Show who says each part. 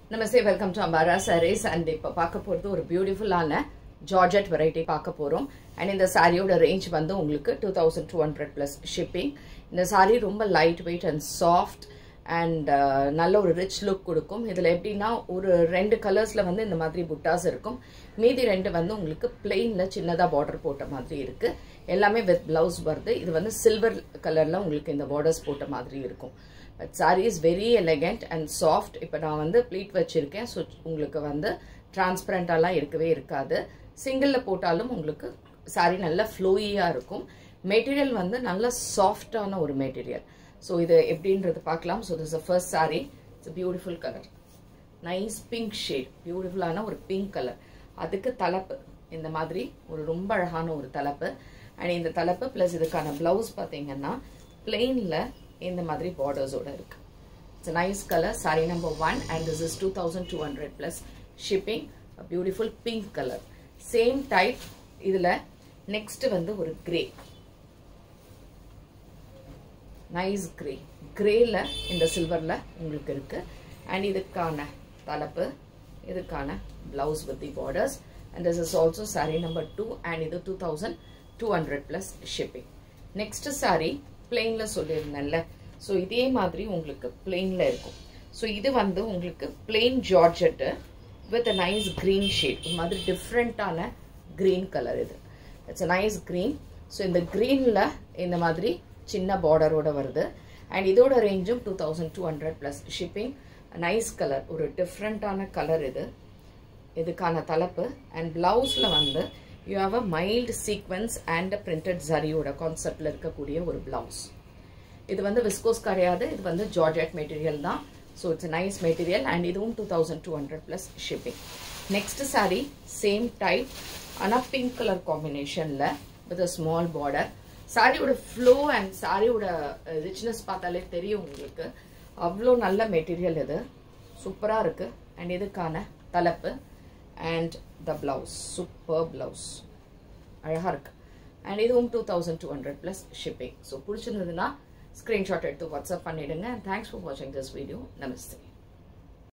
Speaker 1: Namaste welcome to Ambara saris and இப்போ பார்க்க போகிறது ஒரு பியூட்டிஃபுல்லான ஜார்ஜெட் வெரைட்டி பார்க்க போகிறோம் அண்ட் இந்த சாரியோட ரேஞ்ச் வந்து உங்களுக்கு two thousand two hundred plus shipping இந்த சாரீ ரொம்ப light weight and soft and நல்ல ஒரு ரிச் லுக் கொடுக்கும் இதில் எப்படின்னா ஒரு ரெண்டு கலர்ஸில் வந்து இந்த மாதிரி புட்டாஸ் இருக்கும் மீதி ரெண்டு வந்து உங்களுக்கு பிளெயினில் சின்னதாக பார்டர் போட்ட மாதிரி இருக்குது எல்லாமே வித் ப்ளவுஸ் வருது இது வந்து சில்வர் கலரில் உங்களுக்கு இந்த பார்டர்ஸ் போட்ட மாதிரி இருக்கும் but sari is very elegant and soft இப்போ நான் வந்து ப்ளீட் வச்சுருக்கேன் ஸோ உங்களுக்கு வந்து டிரான்ஸ்பரண்டாலாம் இருக்கவே இருக்காது சிங்கிளில் போட்டாலும் உங்களுக்கு சாரீ நல்லா ஃப்ளோயியாக இருக்கும் மெட்டீரியல் வந்து நல்ல சாஃப்டான ஒரு மெட்டீரியல் ஸோ இது எப்படின்றது பார்க்கலாம் so this first sari it's beautiful colour nice pink shade பியூட்டிஃபுல்லான ஒரு பிங்க் கலர் அதுக்கு தலைப்பு இந்த மாதிரி ஒரு ரொம்ப அழகான ஒரு தலைப்பு அண்ட் இந்த தலைப்பு ப்ளஸ் இதுக்கான ப்ளவுஸ் பார்த்தீங்கன்னா பிளெயினில் இந்த மாதிரி பார்டர்ஸோட இருக்கு it's nice colour sari number one and this is two thousand two hundred plus shipping beautiful pink colour same type இதில் நெக்ஸ்ட் வந்து ஒரு கிரே நைஸ் கிரே கிரேல இந்த சில்வரில் உங்களுக்கு இருக்கு அண்ட் இதுக்கான தலைப்பு இதுக்கான blouse with the borders and this is also sari number two and இது two thousand two hundred plus shipping next sari பிளெயின்ல சொல்லியிருந்தேன்ல ஸோ இதே மாதிரி உங்களுக்கு பிளெயின்ல இருக்கும் ஸோ இது வந்து உங்களுக்கு plain georgette with a nice green shade ஒரு மாதிரி டிஃப்ரெண்ட்டான க்ரீன் கலர் இது it's a nice green so இந்த க்ரீனில் இந்த மாதிரி சின்ன பார்டரோட வருது அண்ட் இதோட ரேஞ்சும் two thousand two hundred plus shipping nice colour ஒரு டிஃப்ரெண்ட்டான கலர் இது இதுக்கான தலைப்பு அண்ட் பிளவுஸில் வந்து you have a mild sequins and printed ஜரியோட கான்செப்டில் இருக்கக்கூடிய ஒரு பிளவுஸ் இது வந்து விஸ்கோஸ் கிடையாது இது வந்து ஜார்ஜெட் மெட்டீரியல் தான் so it's nice material and இதுவும் two thousand two hundred plus shipping next sari same type ஆனால் பிங்க் கலர் காம்பினேஷனில் வித் அ ஸ்மால் பார்டர் சாரியோட ஃப்ளோ அண்ட் சாரியோட ரிச்னஸ் பார்த்தாலே தெரியும் உங்களுக்கு அவ்வளோ நல்ல மெட்டீரியல் இது சூப்பராக இருக்குது அண்ட் இதுக்கான தலைப்பு and the blouse super blouse அழகாக இருக்கு அண்ட் இதுவும் two thousand two hundred plus shipping so பிடிச்சிருந்ததுன்னா ஸ்க்ரீன்ஷாட் எடுத்து வாட்ஸ்அப் பண்ணிவிடுங்க அண்ட் தேங்க்ஸ் ஃபார் வாட்சிங் திஸ் வீடியோ நமஸ்தே